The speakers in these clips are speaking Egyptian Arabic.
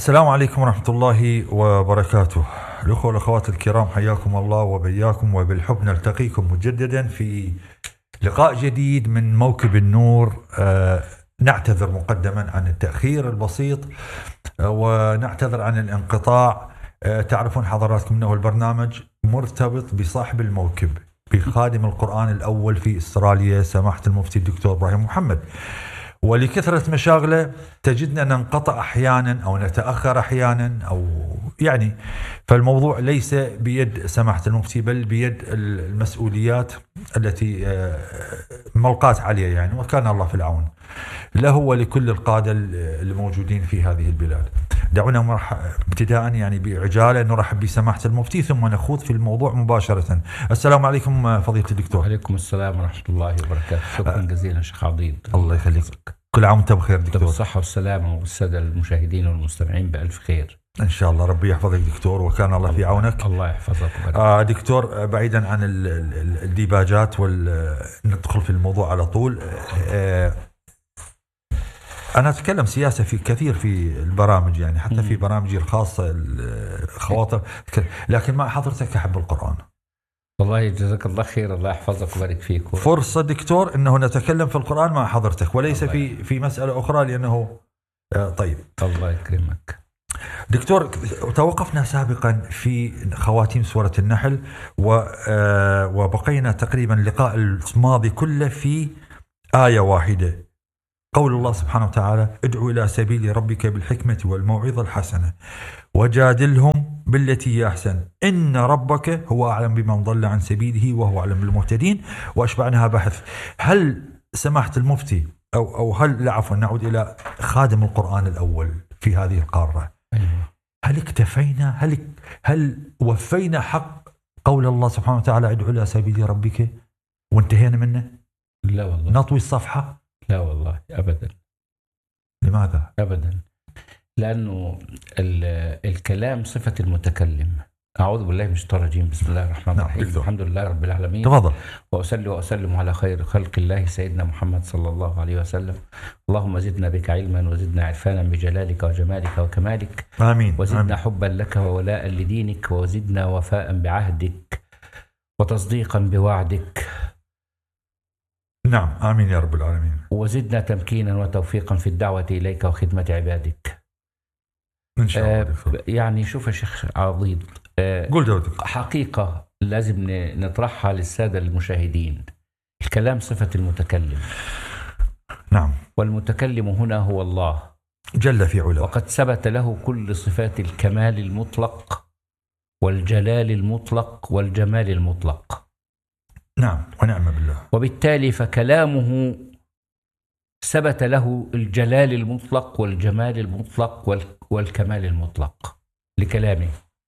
السلام عليكم ورحمة الله وبركاته الأخوة والأخوات الكرام حياكم الله وبياكم وبالحب نلتقيكم مجددا في لقاء جديد من موكب النور آه، نعتذر مقدما عن التأخير البسيط آه، ونعتذر عن الانقطاع آه، تعرفون حضراتكم أنه البرنامج مرتبط بصاحب الموكب بخادم القرآن الأول في استراليا سماحة المفتي الدكتور إبراهيم محمد ولكثرة مشاغله تجدنا ننقطع أحيانا أو نتأخر أحيانا أو يعني فالموضوع ليس بيد سماحة المفتي بل بيد المسؤوليات التي آه، ملقاة عليه يعني وكان الله في العون له ولكل القادة الموجودين في هذه البلاد دعونا مرح... ابتداء يعني بعجالة نرحب بسماحة المفتي ثم نخوض في الموضوع مباشرة السلام عليكم آه، فضيلة الدكتور وعليكم السلام ورحمة الله وبركاته شكرا جزيلا شيخ عضيد الله يخليك كل عام وانت بخير دكتور بالصحة والسلامة والسادة المشاهدين والمستمعين بألف خير ان شاء الله ربي يحفظك دكتور وكان الله في عونك الله يحفظك وبارك آه دكتور آه، بعيدا عن ال- ال- الديباجات وندخل في الموضوع على طول آه انا اتكلم سياسه في كثير في البرامج يعني حتى في برامجي الخاصه الخواطر لكن مع حضرتك احب القران والله جزاك الله خير الله يحفظك ويبارك فيك فرصه دكتور انه نتكلم في القران مع حضرتك وليس الله في في مساله اخرى لانه آه طيب الله يكرمك دكتور توقفنا سابقا في خواتيم سورة النحل و آه، وبقينا تقريبا اللقاء الماضي كله في آية واحدة قول الله سبحانه وتعالى ادعو إلى سبيل ربك بالحكمة والموعظة الحسنة وجادلهم بالتي هي أحسن إن ربك هو أعلم بمن ضل عن سبيله وهو أعلم بالمهتدين وأشبعناها بحث هل سماحة المفتي أو أو هل لا عفوا نعود إلى خادم القرآن الأول في هذه القارة أيوة. هل اكتفينا هل هل وفينا حق قول الله سبحانه وتعالى ادعو الى سبيل ربك وانتهينا منه لا والله نطوي الصفحه لا والله أبدا لماذا أبدا لأنه ال- الكلام صفة المتكلم أعوذ بالله من الشيطان الرجيم بسم الله الرحمن نعم، الرحيم دكتور. الحمد لله رب العالمين تفضل وأصلي وأسلم على خير خلق الله سيدنا محمد صلى الله عليه وسلم اللهم زدنا بك علما وزدنا عرفانا بجلالك وجمالك وكمالك امين وزدنا آمين. حبا لك وولاء لدينك وزدنا وفاء بعهدك وتصديقا بوعدك نعم امين يا رب العالمين وزدنا تمكينا وتوفيقا في الدعوة إليك وخدمة عبادك ان شاء الله آه دكتور. يعني شوف يا شيخ عضيد آه قول جودك حقيقة لازم ن- نطرحها للسادة المشاهدين الكلام صفة المتكلم نعم والمتكلم هنا هو الله جل في علاه وقد ثبت له كل صفات الكمال المطلق والجلال المطلق والجمال المطلق نعم ونعم بالله وبالتالي فكلامه ثبت له الجلال المطلق والجمال المطلق وال- والكمال المطلق لكلامه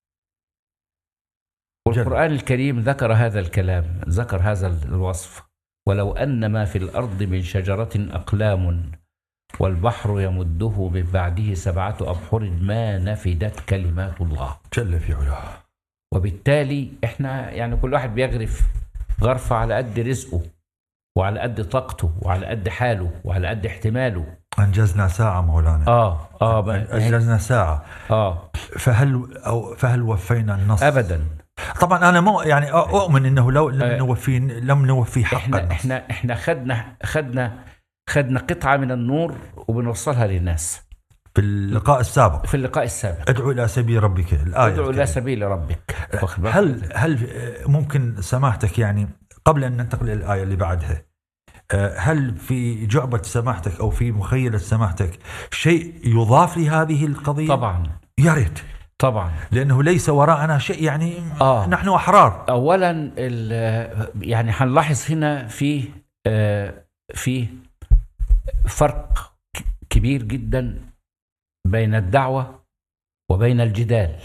والقرآن الكريم ذكر هذا الكلام ذكر هذا الوصف ولو أن ما في الأرض من شجرة أقلام والبحر يمده من بعده سبعة أبحر ما نفدت كلمات الله جل في علاه وبالتالي احنا يعني كل واحد بيغرف غرفة على قد رزقه وعلى قد طاقته وعلى قد حاله وعلى قد احتماله انجزنا ساعه مولانا اه اه ب- انجزنا ساعه اه فهل او فهل وفينا النص ابدا طبعا انا مو يعني اؤمن انه لو لم آه. نوفي لم نوفي حق احنا النص. احنا احنا خدنا خدنا خدنا قطعة من النور وبنوصلها للناس في اللقاء السابق في اللقاء السابق ادعو الى سبيل ربك الايه ادعو الى الكريمة. سبيل ربك واخد بالك؟ هل هل ممكن سماحتك يعني قبل ان ننتقل الى الايه اللي بعدها آه، هل في جعبه سماحتك او في مخيله سماحتك شيء يضاف لهذه القضيه؟ طبعا يا ريت طبعا لانه ليس وراءنا شيء يعني آه. نحن احرار اولا ال- يعني هنلاحظ هنا في آه، في فرق ك- كبير جدا بين الدعوه وبين الجدال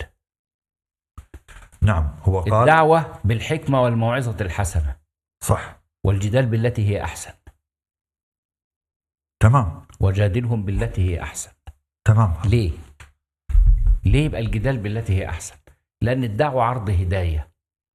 نعم هو قال الدعوه بالحكمه والموعظه الحسنه صح والجدال بالتي هي احسن تمام وجادلهم بالتي هي احسن تمام ليه ليه يبقى الجدال بالتي هي احسن لان الدعوه عرض هدايه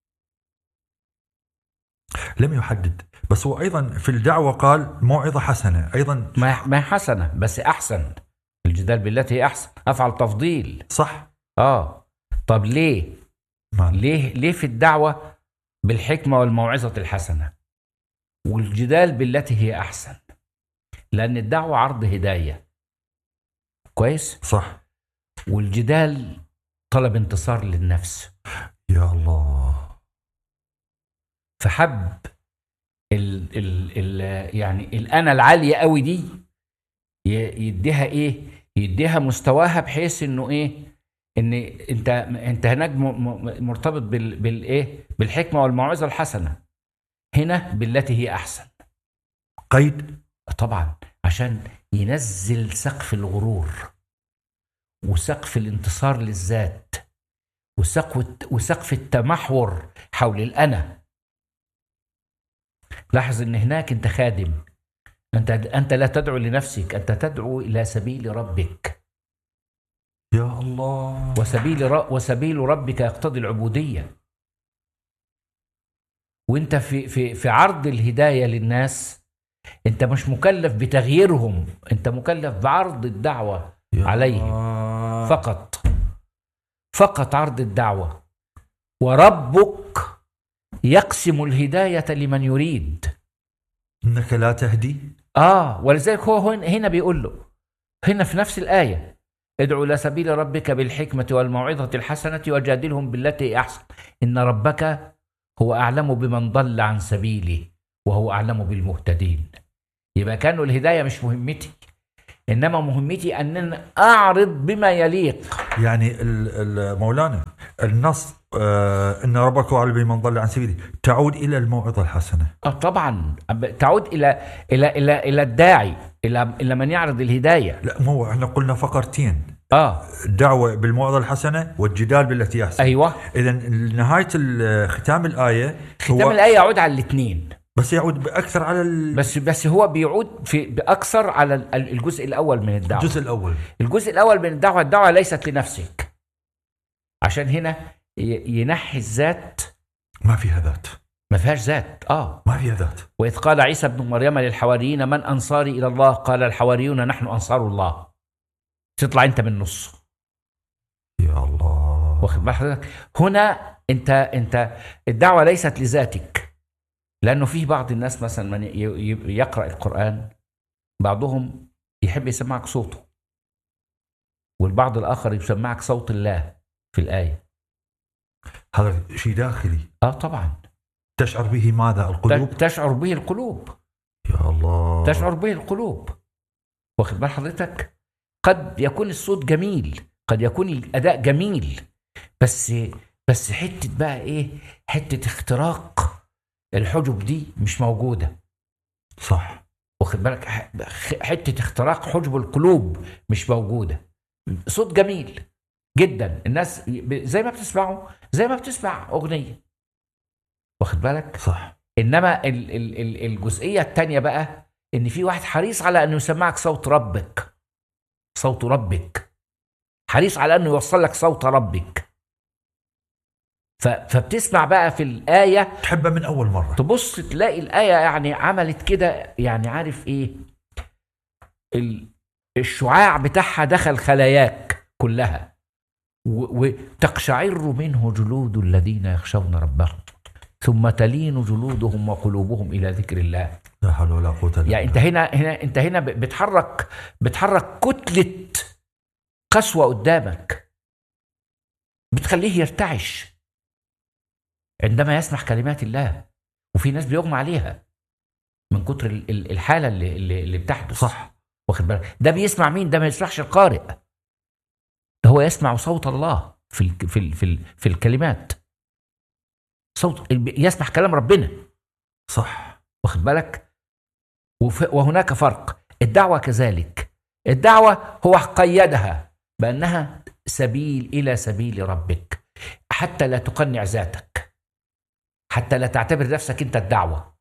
لم يحدد بس هو ايضا في الدعوه قال موعظه حسنه ايضا ما ما حسنه بس احسن الجدال بالتي هي احسن افعل تفضيل صح اه طب ليه ما ليه ليه في الدعوه بالحكمه والموعظه الحسنه والجدال بالتي هي احسن لان الدعوه عرض هدايه كويس صح والجدال طلب انتصار للنفس يا الله فحب ال ال ال يعني الانا العاليه قوي دي ي- يديها ايه يديها مستواها بحيث انه ايه ان انت انت هناك م- م- مرتبط بال بالايه بالحكمه والموعظه الحسنه هنا بالتي هي احسن قيد طبعا عشان ينزل سقف الغرور وسقف الانتصار للذات وسقف وسقف التمحور حول الانا لاحظ ان هناك انت خادم انت انت لا تدعو لنفسك انت تدعو الى سبيل ربك يا الله وسبيل ر... وسبيل ربك يقتضي العبوديه وانت في في في عرض الهدايه للناس انت مش مكلف بتغييرهم انت مكلف بعرض الدعوه يا عليهم. الله. فقط فقط عرض الدعوه وربك يقسم الهدايه لمن يريد انك لا تهدي اه ولذلك هو هن- هنا بيقول له هنا في نفس الايه ادعو الى سبيل ربك بالحكمه والموعظه الحسنه وجادلهم بالتي هي احسن ان ربك هو اعلم بمن ضل عن سبيله وهو اعلم بالمهتدين يبقى كانوا الهدايه مش مهمتي انما مهمتي ان أنا اعرض بما يليق يعني ال- ال- مولانا النص آه ان ربك اعلم بمن ضل عن سبيله تعود الى الموعظه الحسنه اه طبعا أب- تعود الى الى الى الى الداعي الى الى من يعرض الهدايه لا مو احنا قلنا فقرتين اه الدعوه بالموعظه الحسنه والجدال بالتي احسن ايوه اذا نهايه ال- ختام الايه ختام هو الايه يعود على الاثنين بس يعود اكثر على ال- بس بس هو بيعود في باكثر على ال- الجزء الاول من الدعوه الجزء الاول الجزء الاول من الدعوه الدعوه ليست لنفسك عشان هنا ي- ينحي الذات ما فيها ذات ما فيهاش ذات اه ما فيها ذات واذ قال عيسى ابن مريم للحواريين من انصاري الى الله قال الحواريون نحن انصار الله تطلع انت من النص يا الله واخد بال حضرتك هنا انت انت الدعوه ليست لذاتك لانه في بعض الناس مثلا من ي- ي- يقرا القران بعضهم يحب يسمعك صوته والبعض الاخر يسمعك صوت الله في الايه هذا شيء داخلي اه طبعا تشعر به ماذا القلوب ت- تشعر به القلوب يا الله تشعر به القلوب واخد بال حضرتك قد يكون الصوت جميل قد يكون الاداء جميل بس بس حته بقى ايه حته اختراق الحجب دي مش موجوده صح واخد بالك ح- حته اختراق حجب القلوب مش موجوده صوت جميل جدا الناس ب- زي ما بتسمعه زي ما بتسمع اغنيه واخد بالك صح انما ال- ال- ال- الجزئيه الثانيه بقى ان في واحد حريص على انه يسمعك صوت ربك صوت ربك حريص على انه يوصل لك صوت ربك ف- فبتسمع بقى في الايه تحبه من اول مره تبص تلاقي الايه يعني عملت كده يعني عارف ايه ال- الشعاع بتاعها دخل خلاياك كلها و- وتقشعر منه جلود الذين يخشون ربهم ثم تلين جلودهم وقلوبهم الى ذكر الله لا حول ولا قوه الا يعني انت هنا هنا انت هنا ب- بتحرك بتحرك كتله قسوه قدامك بتخليه يرتعش عندما يسمع كلمات الله وفي ناس بيغمى عليها من كتر ال- ال- الحاله اللي اللي, اللي بتحدث صح واخد بالك ده بيسمع مين ده ما يسمعش القارئ ده هو يسمع صوت الله في ال في ال في, ال في الكلمات صوت يسمع كلام ربنا صح واخد بالك وف- وهناك فرق الدعوة كذلك الدعوة هو قيدها بأنها سبيل إلى سبيل ربك حتى لا تقنع ذاتك حتى لا تعتبر نفسك أنت الدعوة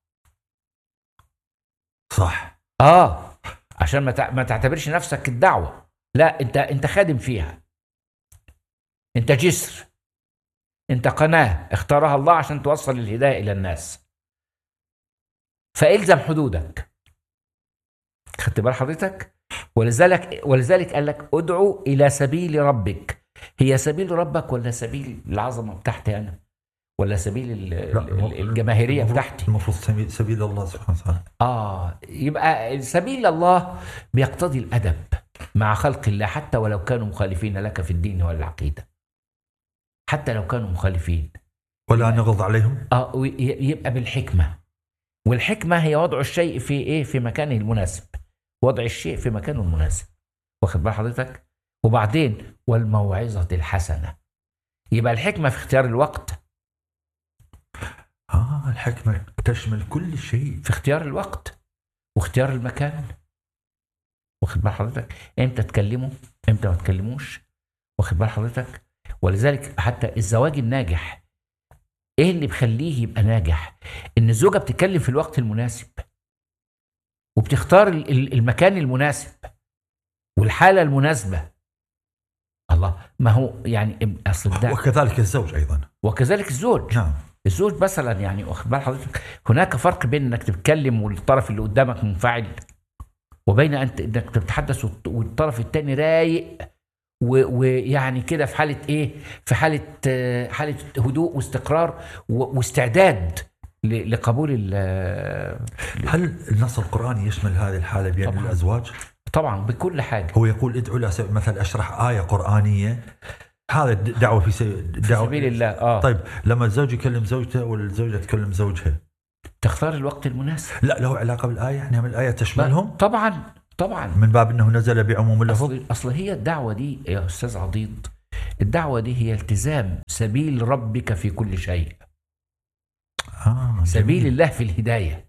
صح آه عشان ما تع- ما تعتبرش نفسك الدعوة لا أنت أنت خادم فيها أنت جسر أنت قناة اختارها الله عشان توصل الهداية إلى الناس فالزم حدودك خدت بال حضرتك ولذلك ولذلك قال لك ادعو الى سبيل ربك هي سبيل ربك ولا سبيل العظمه بتاعتي انا ولا سبيل ال- لا، ال- الجماهيريه المفروض- بتاعتي المفروض سبيل, سبيل الله سبحانه وتعالى اه يبقى سبيل الله بيقتضي الادب مع خلق الله حتى ولو كانوا مخالفين لك في الدين والعقيده حتى لو كانوا مخالفين ولا نغض عليهم اه وي- يبقى بالحكمه والحكمه هي وضع الشيء في ايه في مكانه المناسب وضع الشيء في مكانه المناسب واخد بال حضرتك وبعدين والموعظه الحسنه يبقى الحكمه في اختيار الوقت آه الحكمة تشمل كل شيء في اختيار الوقت واختيار المكان واخد بال حضرتك امتى تكلمه امتى ما تكلموش واخد بال حضرتك ولذلك حتى الزواج الناجح ايه اللي بيخليه يبقى ناجح ان الزوجه بتتكلم في الوقت المناسب وبتختار ال- ال- المكان المناسب والحاله المناسبه الله ما هو يعني اصل ده وكذلك الزوج أيضا وكذلك الزوج نعم الزوج مثلا يعني واخد بال حضرتك هناك فرق بين انك تتكلم والطرف اللي قدامك منفعل وبين انت انك تتحدث والط- والطرف الثاني رايق و- ويعني كده في حاله ايه؟ في حاله آه، حاله هدوء واستقرار و- واستعداد ل- لقبول ال- هل النص القرآني يشمل هذه الحالة بين طبعاً. الأزواج؟ طبعا بكل حاجه هو يقول ادعو إلى سبيل مثلا أشرح آية قرآنية هذا د- دعوة في سبيل في دعوة سبيل الله اه طيب لما الزوج يكلم زوجته والزوجة تكلم زوجها تختار الوقت المناسب لا له علاقة بالآية يعني هم الآية تشملهم طبعا طبعا من باب أنه نزل بعموم اللفظ اصل اصل هي الدعوه دي يا استاذ عضيض الدعوه دي هي التزام سبيل ربك في كل شيء آه سبيل جميل. الله في الهدايه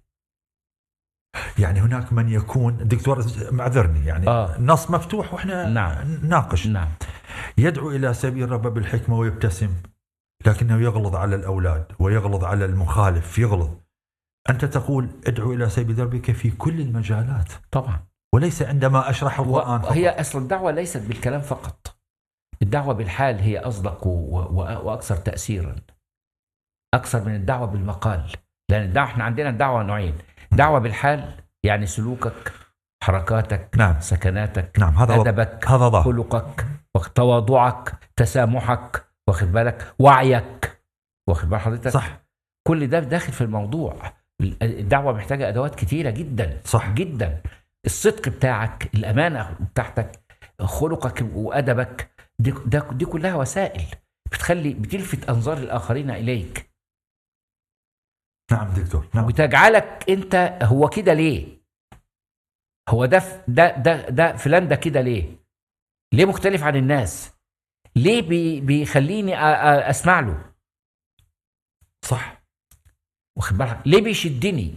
يعني هناك من يكون دكتور معذرني يعني آه. النص مفتوح واحنا نعم. ناقش نعم يدعو الى سبيل ربه بالحكمه ويبتسم لكنه يغلظ على الاولاد ويغلظ على المخالف يغلظ انت تقول ادعو الى سبيل ربك في كل المجالات طبعا وليس عندما اشرح القران فقط. هي اصل الدعوه ليست بالكلام فقط الدعوه بالحال هي اصدق و... و... واكثر تاثيرا اكثر من الدعوه بالمقال لان الدعوه احنا عندنا الدعوه نوعين دعوه بالحال يعني سلوكك حركاتك نعم سكناتك نعم هذا وضع. ادبك هذا ظاهر خلقك واخد- تواضعك تسامحك واخد بالك وعيك واخد بال حضرتك صح كل ده داخل في الموضوع الدعوه محتاجه ادوات كتيره جدا صح جدا الصدق بتاعك الامانه بتاعتك خلقك وادبك دي, ده دي كلها وسائل بتخلي بتلفت انظار الاخرين اليك نعم دكتور نعم وتجعلك انت هو كده ليه هو ده ف- ده ده ده فلان ده كده ليه ليه مختلف عن الناس ليه بي بيخليني أ- أ- اسمع له صح واخد بالك ليه بيشدني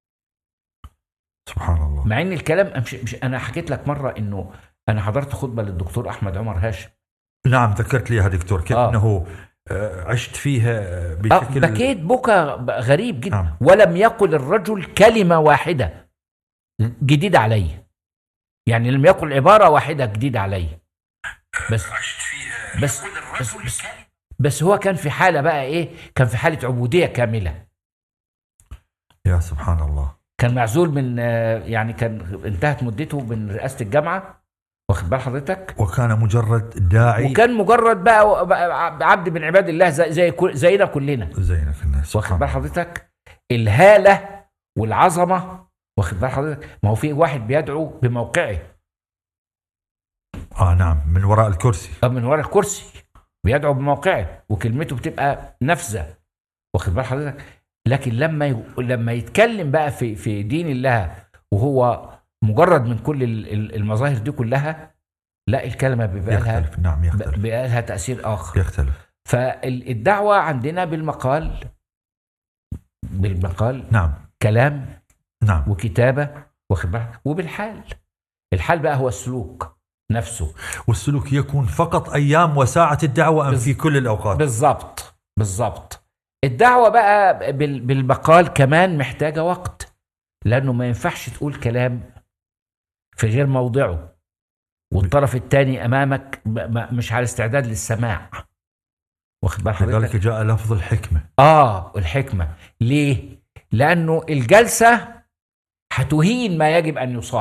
سبحان الله مع ان الكلام مش مش انا حكيت لك مره انه انا حضرت خطبه للدكتور احمد عمر هاشم نعم ذكرت لي يا دكتور كيف آه. انه آه، عشت فيها آه بشكل بكيت بكى غريب جدا نعم. ولم يقل الرجل كلمه واحده جديده علي يعني لم يقل عباره واحده جديده علي بس بس بس, بس بس هو كان في حاله بقى ايه كان في حاله عبوديه كامله يا سبحان الله كان معزول من آه، يعني كان انتهت مدته من رئاسه الجامعه واخد بال حضرتك وكان مجرد داعي وكان مجرد بقى بقى عبد من عباد الله زي زي كل- زينا كلنا زينا في الناس واخد سبحان بال الله. حضرتك الهاله والعظمه واخد بال حضرتك ما هو في واحد بيدعو بموقعه اه نعم من وراء الكرسي أو من ورا الكرسي بيدعو بموقعه وكلمته بتبقى نافذه واخد بال حضرتك لكن لما ي... لما يتكلم بقى في في دين الله وهو مجرد من كل ال- ال- المظاهر دي كلها لا الكلمه بيبقى لها يختلف نعم يختلف بيبقى لها تاثير اخر يختلف فالدعوه عندنا بالمقال بالمقال نعم كلام نعم وكتابه واخد بالك وبالحال الحال بقى هو السلوك نفسه والسلوك يكون فقط ايام وساعه الدعوه ام بز- في كل الاوقات بالظبط بالظبط الدعوه بقى بال- بالمقال كمان محتاجه وقت لانه ما ينفعش تقول كلام في غير موضعه والطرف الثاني امامك ب- ب- مش على استعداد للسماع واخد بال حضرتك لذلك جاء لفظ الحكمه اه الحكمه ليه لانه الجلسه هتهين ما يجب ان يصان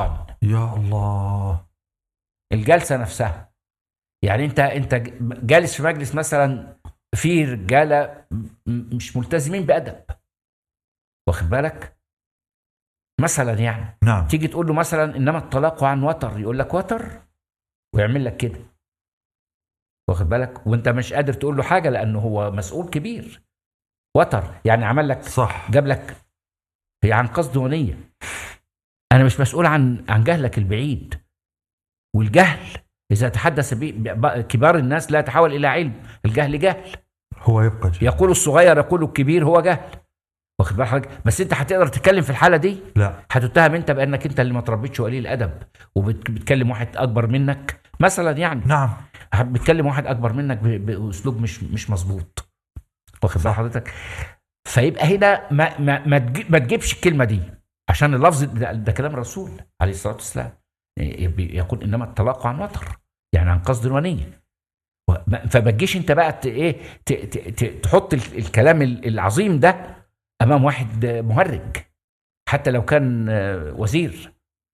يا الله الجلسه نفسها يعني انت انت جالس في مجلس مثلا في رجاله م- مش ملتزمين بادب واخد بالك مثلا يعني نعم تيجي تقول له مثلا انما الطلاق عن وتر يقول لك وتر ويعمل لك كده واخد بالك وانت مش قادر تقول له حاجه لانه هو مسؤول كبير وتر يعني عمل لك صح جاب لك هي عن قصد ونيه انا مش مسؤول عن عن جهلك البعيد والجهل اذا تحدث به ب- كبار الناس لا يتحول الى علم الجهل جهل هو يبقى جاهل. يقول الصغير يقول الكبير هو جهل واخد بال حضرتك بس انت هتقدر تتكلم في الحاله دي لا هتتهم انت بانك انت اللي ما تربيتش قليل ادب وبتكلم واحد اكبر منك مثلا يعني نعم بتكلم واحد اكبر منك ب- باسلوب مش مش مظبوط واخد بال حضرتك فيبقى هنا ما ما ما, تجي- ما تجيبش الكلمه دي عشان اللفظ ده, ده كلام الرسول عليه الصلاه والسلام ي- يقول انما الطلاق عن وتر يعني عن قصد ونيه و- ما- فما تجيش انت بقى ت- ايه ت- ت- ت- تحط ال- الكلام ال- العظيم ده امام واحد مهرج حتى لو كان آه، وزير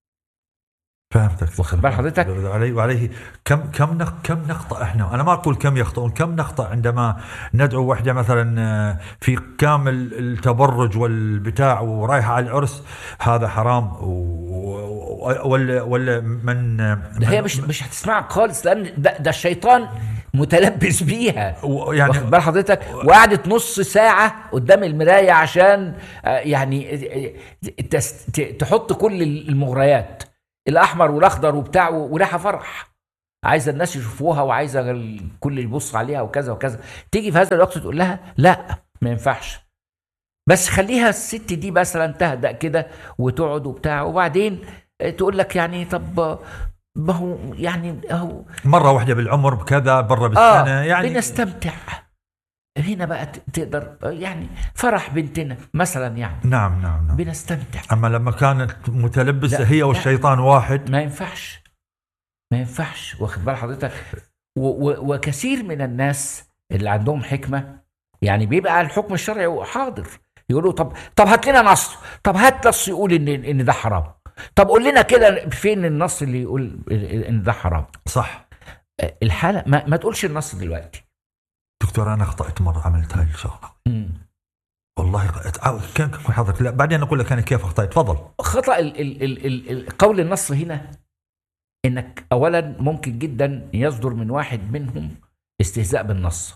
فهمتك واخد بال حضرتك؟ عليه وعليه كم كم نخ كم نخطا احنا انا ما اقول كم يخطئون كم نخطا عندما ندعو وحده مثلا آه، في كامل التبرج والبتاع ورايحه على العرس هذا حرام و- و- ولا ولا من ده هي مش مش هتسمعك خالص لان ده, ده الشيطان متلبس بيها و- يعني واخد بال حضرتك وقعدت نص ساعة قدام المراية عشان آه، يعني آه، آه، تس- ت- تحط كل المغريات الأحمر والأخضر وبتاع وريحة فرح عايزة الناس يشوفوها وعايزة الكل يبص عليها وكذا وكذا تيجي في هذا الوقت تقول لها لا ما ينفعش بس خليها الست دي مثلا تهدأ كده وتقعد وبتاع وبعدين آه، تقول لك يعني طب آه، ما هو يعني هو مره واحده بالعمر بكذا بره بالسنه اه يعني بنستمتع هنا بقى ت- تقدر يعني فرح بنتنا مثلا يعني نعم نعم نعم بنستمتع اما لما كانت متلبسه لا، هي لا. والشيطان واحد ما ينفعش ما ينفعش واخد بال حضرتك و- و- وكثير من الناس اللي عندهم حكمه يعني بيبقى الحكم الشرعي حاضر يقولوا طب طب هات لنا نص طب هات نص يقول ان ان ده حرام طب قول لنا كده فين النص اللي يقول ان ده حرام صح الحاله ما, ما تقولش النص دلوقتي دكتور انا اخطات مره عملت هاي الشغله مم. والله تعال- كان كان حضرتك لا بعدين اقول لك انا كيف اخطيت تفضل خطا ال ال ال ال ال قول النص هنا انك اولا ممكن جدا يصدر من واحد منهم استهزاء بالنص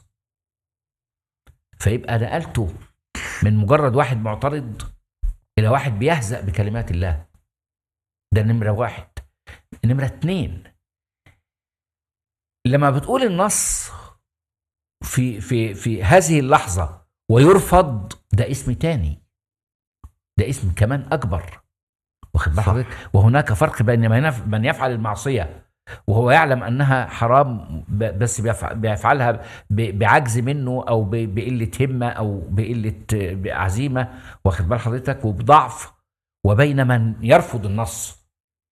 فيبقى نقلته من مجرد واحد معترض الى واحد بيهزأ بكلمات الله ده نمرة واحد نمرة اتنين لما بتقول النص في في في هذه اللحظة ويرفض ده اسم تاني ده اسم كمان أكبر واخد بال صح. حضرتك وهناك فرق بين من يف- من يفعل المعصية وهو يعلم أنها حرام ب- بس بيفع- بيفعلها ب- بعجز منه أو ب- بقلة همة أو بقلة آه، عزيمة واخد بال حضرتك وبضعف وبين من يرفض النص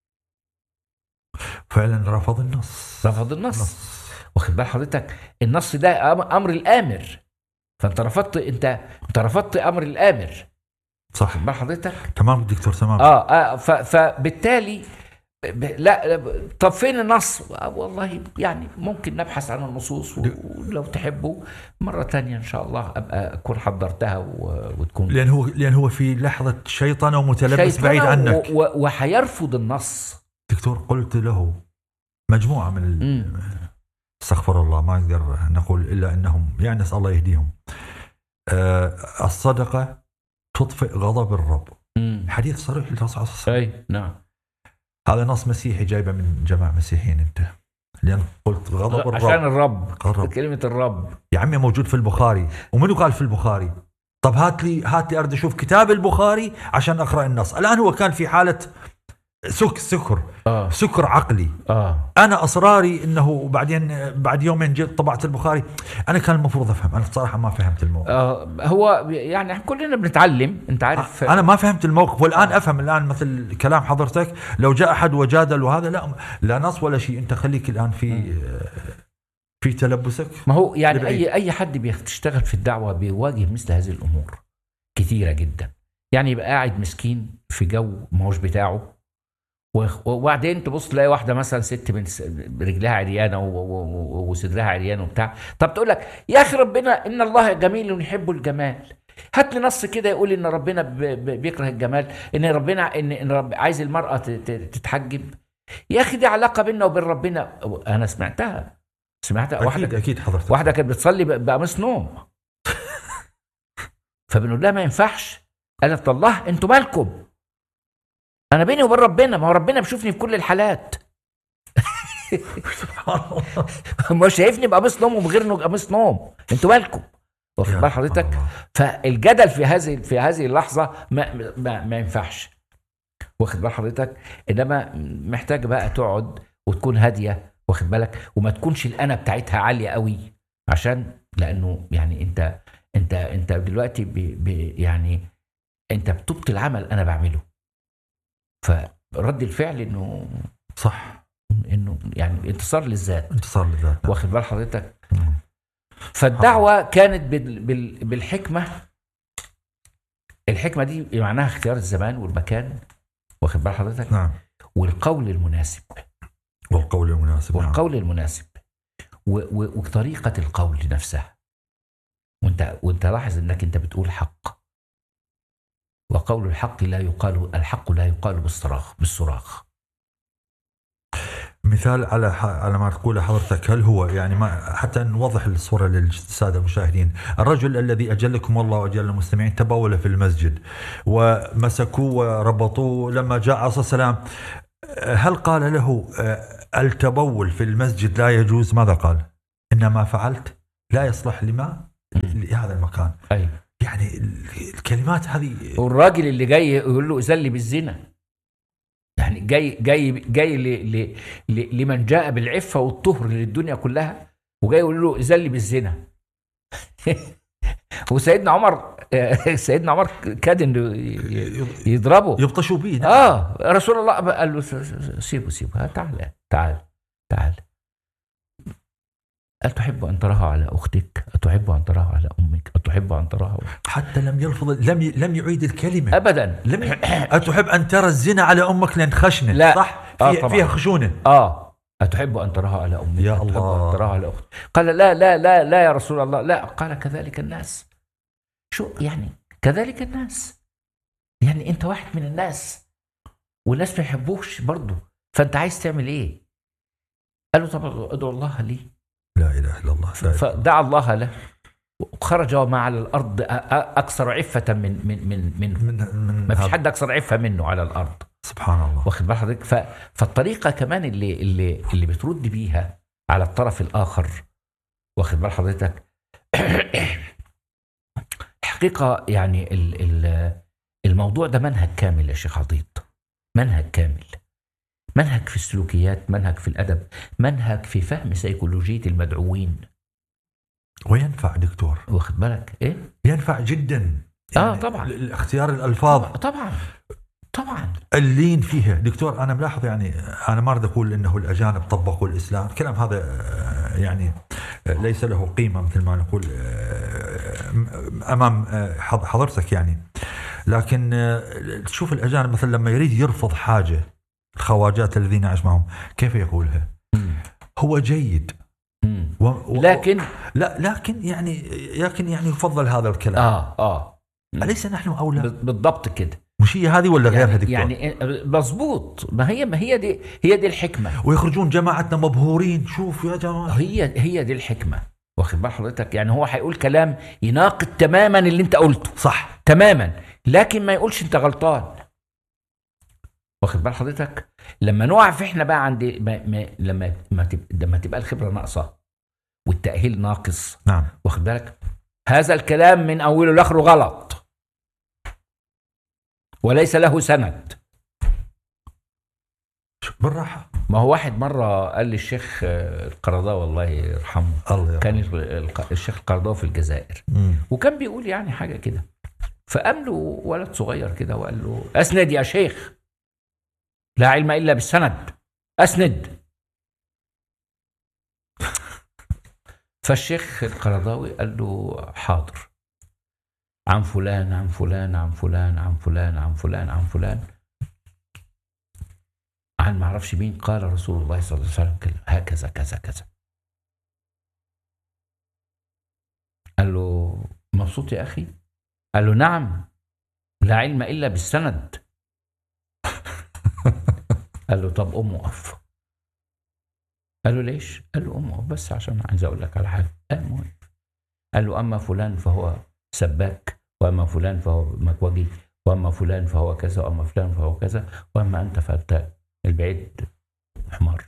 فعلا رفض النص رفض النص واخد بال حضرتك النص ده أم- امر الامر فانت رفضت انت انت رفضت امر الامر صح واخد بال حضرتك تمام دكتور تمام اه, آه ف- فبالتالي ب- لا لا، طب فين النص آه والله يعني ممكن نبحث عن النصوص و- ولو تحبوا مرة تانية إن شاء الله أبقى أكون حضرتها و- وتكون لان هو لان هو في لحظه شيطنه ومتلبس شايفانا بعيد عنك و- و- وهيرفض النص دكتور قلت له مجموعه من ال... مم. استغفر الله ما نقدر نقول الا انهم يعني نسال الله يهديهم آه الصدقه تطفئ غضب الرب مم. حديث صريح للرسول صلى الله عليه وسلم أي نعم هذا نص مسيحي جايبه من جماعه مسيحيين انت لان قلت غضب عشان الرب الرب الرب كلمة الرب يا عمي موجود في البخاري ومنو قال في البخاري طب هات لي هات لي اريد اشوف كتاب البخاري عشان اقرا النص الان هو كان في حاله سك سكر اه سكر عقلي اه انا اصراري انه وبعدين بعد يومين جيت طبعت البخاري انا كان المفروض افهم انا بصراحه ما فهمت الموقف آه، هو يعني كلنا بنتعلم انت عارف انا ما فهمت الموقف والان افهم الان مثل كلام حضرتك لو جاء احد وجادل وهذا لا لا نص ولا شيء انت خليك الان في في تلبسك ما هو يعني لبعيد. اي اي حد بيشتغل في الدعوه بيواجه مثل هذه الامور كثيره جدا يعني يبقى قاعد مسكين في جو ما هوش بتاعه وخ- وبعدين تبص تلاقي واحده مثلا ست من س- رجلها عريانه و- و- و- وصدرها عريان وبتاع طب تقول لك يا اخي ربنا ان الله جميل يحب الجمال هات لي نص كده يقول ان ربنا ب- ب- بيكره الجمال ان ربنا ان ان رب عايز المراه ت- ت- تتحجب يا اخي دي علاقه بيننا وبين ربنا انا سمعتها سمعتها اكيد واحده اكيد حضرتك واحده كانت بتصلي ب- بقميص نوم فبنقول لها ما ينفعش قالت الله انتوا مالكم انا بيني وبين ربنا ما هو ربنا بيشوفني في كل الحالات سبحان الله مش شايفني بقميص نوم ومن غير إنه قميص نوم انتوا مالكم واخد يا بال سبحان حضرتك الله. فالجدل في هذه في هذه اللحظه ما ما, ما ينفعش واخد بال حضرتك انما محتاج بقى تقعد وتكون هاديه واخد بالك وما تكونش الانا بتاعتها عاليه قوي عشان لانه يعني انت انت انت دلوقتي ب ب يعني انت بتبطل عمل انا بعمله فرد الفعل انه صح انه يعني انتصار للذات انتصار للذات واخد بال حضرتك نعم. فالدعوة كانت بال بال بالحكمة الحكمة دي معناها اختيار الزمان والمكان واخد بال حضرتك نعم والقول المناسب والقول المناسب نعم. والقول المناسب و و وطريقة القول نفسها وانت وانت لاحظ انك انت بتقول حق وقول الحق لا يقال الحق لا يقال بالصراخ بالصراخ مثال على ح- على ما تقوله حضرتك هل هو يعني ما حتى نوضح الصوره للساده المشاهدين، الرجل الذي اجلكم الله واجل المستمعين تبول في المسجد ومسكوه وربطوه لما جاء عليه الصلاه والسلام هل قال له آه، التبول في المسجد لا يجوز ماذا قال؟ انما فعلت لا يصلح لما لهذا المكان ايوه يعني ال- الكلمات هذه والراجل اللي جاي يقول له اذن لي بالزنا يعني جاي جاي جاي ل ل ل لمن جاء بالعفه والطهر للدنيا كلها وجاي يقول له اذن لي بالزنا وسيدنا عمر سيدنا عمر كاد انه ي- يضربه يبطشوا به نعم. اه رسول الله قال له س- س- سيبه سيبه ها، تعال تعال تعال أتحب أن تراها على أختك؟ أتحب أن تراها على أمك؟ أتحب أن تراها حتى لم يلفظ لم ي- لم يعيد الكلمه أبدا لم ي... أتحب أن ترى الزنا على أمك لأن خشنة لا. صح؟ آه، فيها, طبعاً. فيها خشونة آه أتحب أن تراها على أمك يا أتحب الله. أن تراها على أختك قال لا لا لا لا يا رسول الله لا قال كذلك الناس شو يعني كذلك الناس يعني أنت واحد من الناس والناس ما يحبوكش برضه فأنت عايز تعمل إيه قال له طب ادعو الله لي لا إله إلا الله لا إله. فدعا الله له وخرج وما على الأرض أ- أ- أكثر عفة من من من منه من من ما فيش هذا- حد أكثر عفة منه على الأرض سبحان الله واخد بال حضرتك ف... فالطريقه كمان اللي اللي اللي بترد بيها على الطرف الاخر واخد بال حضرتك الحقيقه يعني ال... ال... الموضوع ده منهج كامل يا شيخ عضيد منهج كامل منهج في السلوكيات منهج في الادب منهج في فهم سيكولوجيه المدعوين وينفع دكتور واخد بالك ايه ينفع جدا آه، طبعاً. ال- ال- اختيار الألفاظ طبعا طبعا اللين فيها دكتور أنا ملاحظ يعني أنا ما أريد أقول أنه الأجانب طبقوا الإسلام الكلام هذا آه، يعني آه، ليس له قيمة مثل ما نقول آه، أمام آه، حض- حضرتك يعني لكن آه، تشوف الأجانب مثلا لما يريد يرفض حاجة الخواجات الذين يعيش معهم كيف يقولها مم. هو جيد مم. و... و... لكن لا لكن يعني لكن يعني يفضل هذا الكلام اه اه أليس نحن أولى بالضبط كده مش هي هذه ولا غيرها يعني دكتور يعني مظبوط ما هي ما هي دي هي دي الحكمه ويخرجون جماعتنا مبهورين شوف يا جماعة هي هي دي الحكمه واخد بال حضرتك يعني هو هيقول كلام يناقض تماما اللي انت قلته صح تماما لكن ما يقولش انت غلطان واخد بال حضرتك لما نقع في احنا بقى عند ما ما لما ما تب- لما تبقى الخبره ناقصه والتاهيل ناقص نعم واخد بالك هذا الكلام من اوله لاخره غلط وليس له سند بالراحة ما هو واحد مرة قال للشيخ آه، القرضاوي الله يرحمه الله يرحمه. كان ال- الق- الشيخ القرضاوي في الجزائر مم. وكان بيقول يعني حاجة كده فقام له ولد صغير كده وقال له أسند يا شيخ لا علم إلا بالسند أسند فالشيخ القرضاوي قال له حاضر عن فلان عن فلان عن فلان عن فلان عن فلان عن فلان عن ما اعرفش مين قال رسول الله صلى الله عليه وسلم كلمة هكذا كذا كذا قال له مبسوط يا اخي قال له نعم لا علم الا بالسند قال له طب قوم وقف قال له ليش؟ قال له قوم وقف بس عشان عايز اقول لك على حاجه قام وقف قال له اما فلان فهو سباك واما فلان فهو مكوجي واما فلان فهو كذا واما فلان فهو كذا واما انت فانت البعيد حمار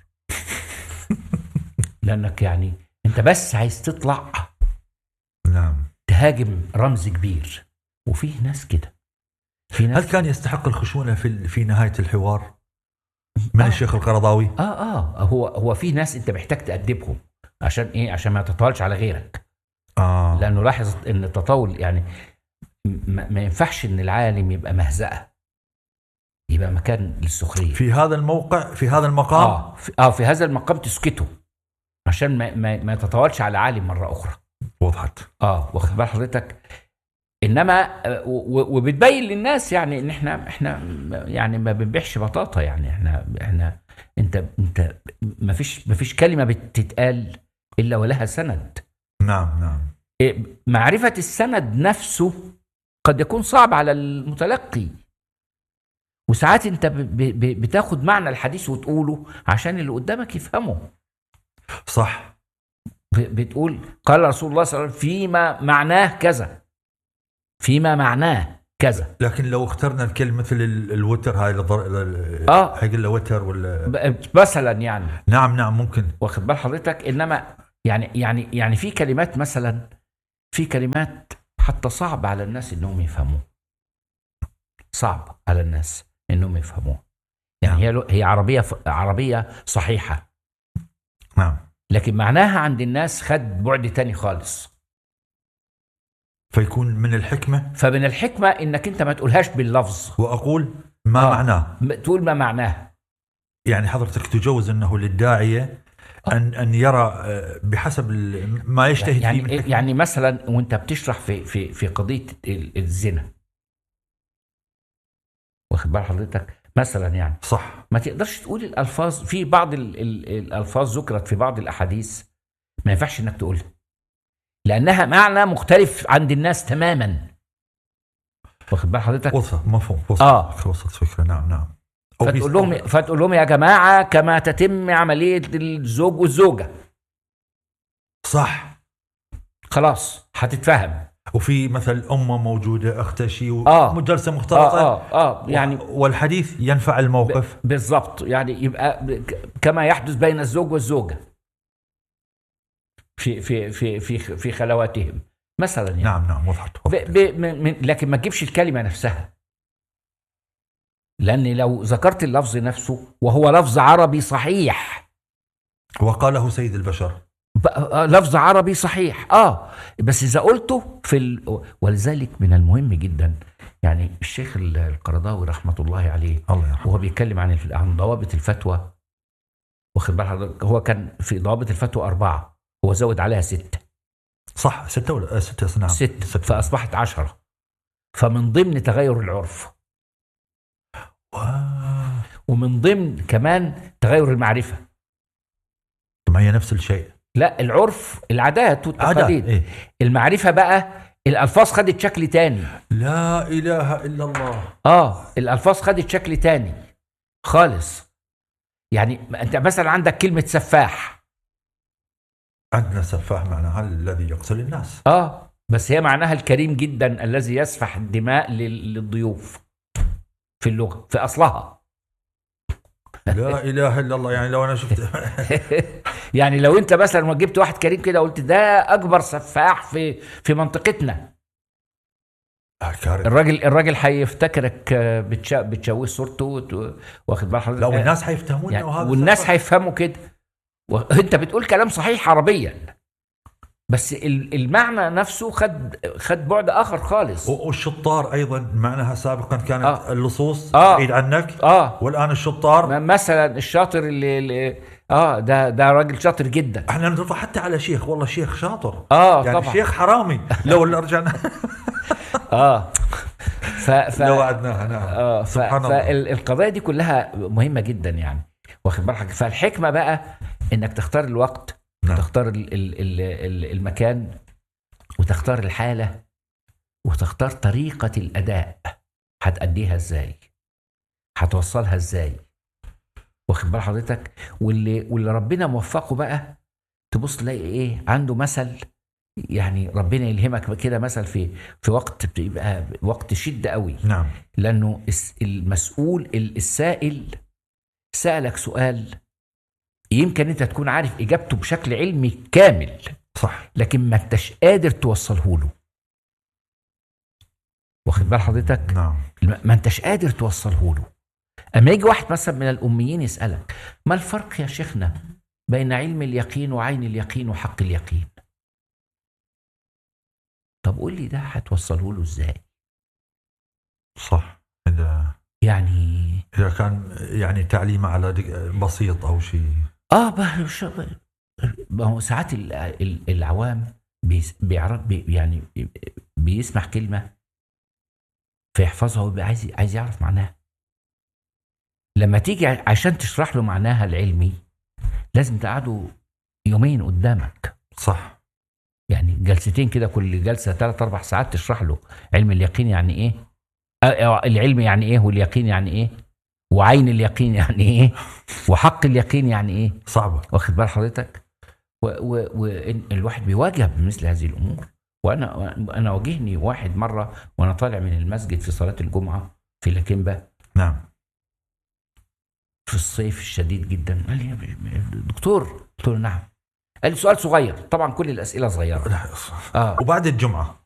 لانك يعني انت بس عايز تطلع نعم تهاجم رمز كبير وفيه ناس كده في هل ناس كان يستحق الخشونه في في نهايه الحوار من آه. الشيخ القرضاوي؟ اه اه هو هو في ناس انت محتاج تأدبهم عشان ايه عشان ما تطولش على غيرك اه لانه لاحظ ان التطاول يعني ما, ما ينفعش ان العالم يبقى مهزأة يبقى مكان للسخريه في هذا الموقع في هذا المقام اه في, اه في هذا المقام تسكته عشان ما ما, ما تتطاولش على عالم مره اخرى وضحت اه واخد بال حضرتك انما آه، و- و- وبتبين للناس يعني ان احنا احنا يعني ما بنبيعش بطاطا يعني احنا احنا انت انت ما فيش ما فيش كلمه بتتقال الا ولها سند نعم نعم إيه، معرفه السند نفسه قد يكون صعب على المتلقي وساعات انت ب- ب- ب- بتاخد معنى الحديث وتقوله عشان اللي قدامك يفهمه صح ب- بتقول قال رسول الله صلى الله عليه وسلم فيما معناه كذا فيما معناه كذا لكن لو اخترنا الكلمه مثل ال- الوتر هاي الضر... ال- آه. حق له وتر ولا ب- مثلا يعني نعم نعم ممكن واخد بال حضرتك انما يعني يعني يعني في كلمات مثلا في كلمات حتى صعب على الناس انهم يفهموها صعب على الناس انهم يفهموها يعني هي هي عربيه ف- عربيه صحيحه نعم لكن معناها عند الناس خد بعد تاني خالص فيكون من الحكمه فمن الحكمه انك انت ما تقولهاش باللفظ واقول ما آه. معناه م- تقول ما معناه يعني حضرتك تجوز انه للداعيه ان ان يرى آه، بحسب ال- ما يجتهد فيه يعني من حكمة. يعني مثلا وانت بتشرح في في في قضيه ال- الزنا واخد بال حضرتك مثلا يعني صح ما تقدرش تقول الالفاظ في بعض ال ال الالفاظ ذكرت في بعض الاحاديث ما ينفعش انك تقولها لانها معنى مختلف عند الناس تماما واخد بال حضرتك وصل مفهوم وصل آه. وصلت فكره نعم نعم أو فتقول بيست- لهم فتقول لهم يا جماعه كما تتم عمليه الزوج والزوجه صح خلاص هتتفهم وفي مثل امه موجوده اختها شيء آه. وجلسه اه مختلطه اه اه يعني والحديث ينفع الموقف بالضبط يعني يبقى ب- كما يحدث بين الزوج والزوجه في في في في في خلواتهم مثلا يعني نعم نعم وضحت ب ب من من لكن ما تجيبش الكلمه نفسها لان لو ذكرت اللفظ نفسه وهو لفظ عربي صحيح وقاله سيد البشر ب- آه، لفظ عربي صحيح اه بس اذا قلته في ال... ولذلك من المهم جدا يعني الشيخ ال- القرضاوي رحمه الله عليه الله يرحمه وهو بيتكلم عن الف- عن ضوابط الفتوى واخد بال حضرتك هو كان في ضوابط الفتوى أربعة هو زود عليها ستة صح ستة ولا آه، ستة نعم ست ستة فأصبحت عشرة فمن ضمن تغير العرف و- ومن ضمن كمان تغير المعرفة ما هي نفس الشيء لا العرف العادات عادات والتقاليد إيه؟ المعرفة بقى الألفاظ خدت شكل تاني لا اله الا الله اه الألفاظ خدت شكل تاني خالص يعني انت مثلا عندك كلمة سفاح عندنا سفاح معناها الذي يقتل الناس اه بس هي معناها الكريم جدا الذي يسفح الدماء لل- للضيوف في اللغه في اصلها لا اله الا الله يعني لو انا شفت يعني لو انت مثلا ما جبت واحد كريم كده قلت ده اكبر سفاح في في منطقتنا آه، كارثة. الراجل الراجل هيفتكرك آه، بتشا- بتشوه صورته وت- واخد بال حضرتك لو آه، الناس حيفتهمون يعني انه هذا والناس سفاح. هيفهموا كده وانت بتقول كلام صحيح عربيا بس ال- المعنى نفسه خد خد بعد اخر خالص و- والشطار ايضا معناها سابقا كانت آه. اللصوص آه. بعيد عنك اه والان الشطار م- مثلا الشاطر اللي, اللي اه ده ده راجل شاطر جدا احنا نرفع حتى على شيخ والله شيخ شاطر اه يعني طبعا شيخ حرامي لو اللي رجعنا اه ف... ف... لو وعدناها نعم اه ف... سبحان الله. فالقضايا دي كلها مهمه جدا يعني واخد بالك فالحكمه بقى انك تختار الوقت نعم. تختار ال... ال... ال... ال- المكان وتختار الحاله وتختار طريقه الاداء هتأديها ازاي هتوصلها ازاي واخد بال حضرتك واللي واللي ربنا موفقه بقى تبص تلاقي ايه عنده مثل يعني ربنا يلهمك كده مثل في في وقت بيبقى وقت شده قوي نعم لانه الس- المسؤول ال- السائل سالك سؤال يمكن انت تكون عارف اجابته بشكل علمي كامل صح لكن ما انتش قادر توصله له واخد بال حضرتك نعم ما انتش قادر توصله له اما يجي واحد مثلا من الاميين يسالك ما الفرق يا شيخنا بين علم اليقين وعين اليقين وحق اليقين طب قول لي ده هتوصله له ازاي صح اذا يعني اذا كان يعني تعليمه على دق- بسيط او شيء اه بقى شو- ما هو ساعات ال- ال- العوام بيس- بيعرف بي يعني بيسمع كلمه فيحفظها ويبقى عايز عايز يعرف معناها لما تيجي ع- عشان تشرح له معناها العلمي لازم تقعدوا يومين قدامك صح يعني جلستين كده كل جلسه ثلاث اربع ساعات تشرح له علم اليقين يعني ايه آه، آه، العلم يعني ايه واليقين يعني ايه وعين اليقين يعني ايه وحق اليقين يعني ايه صعبه واخد بال حضرتك والواحد بيواجه بمثل هذه الامور وانا انا واجهني واحد مره وانا طالع من المسجد في صلاه الجمعه في لاكيمبا نعم في الصيف الشديد جدا قال لي يا دكتور قلت له نعم قال لي سؤال صغير طبعا كل الاسئله صغيره اه وبعد الجمعه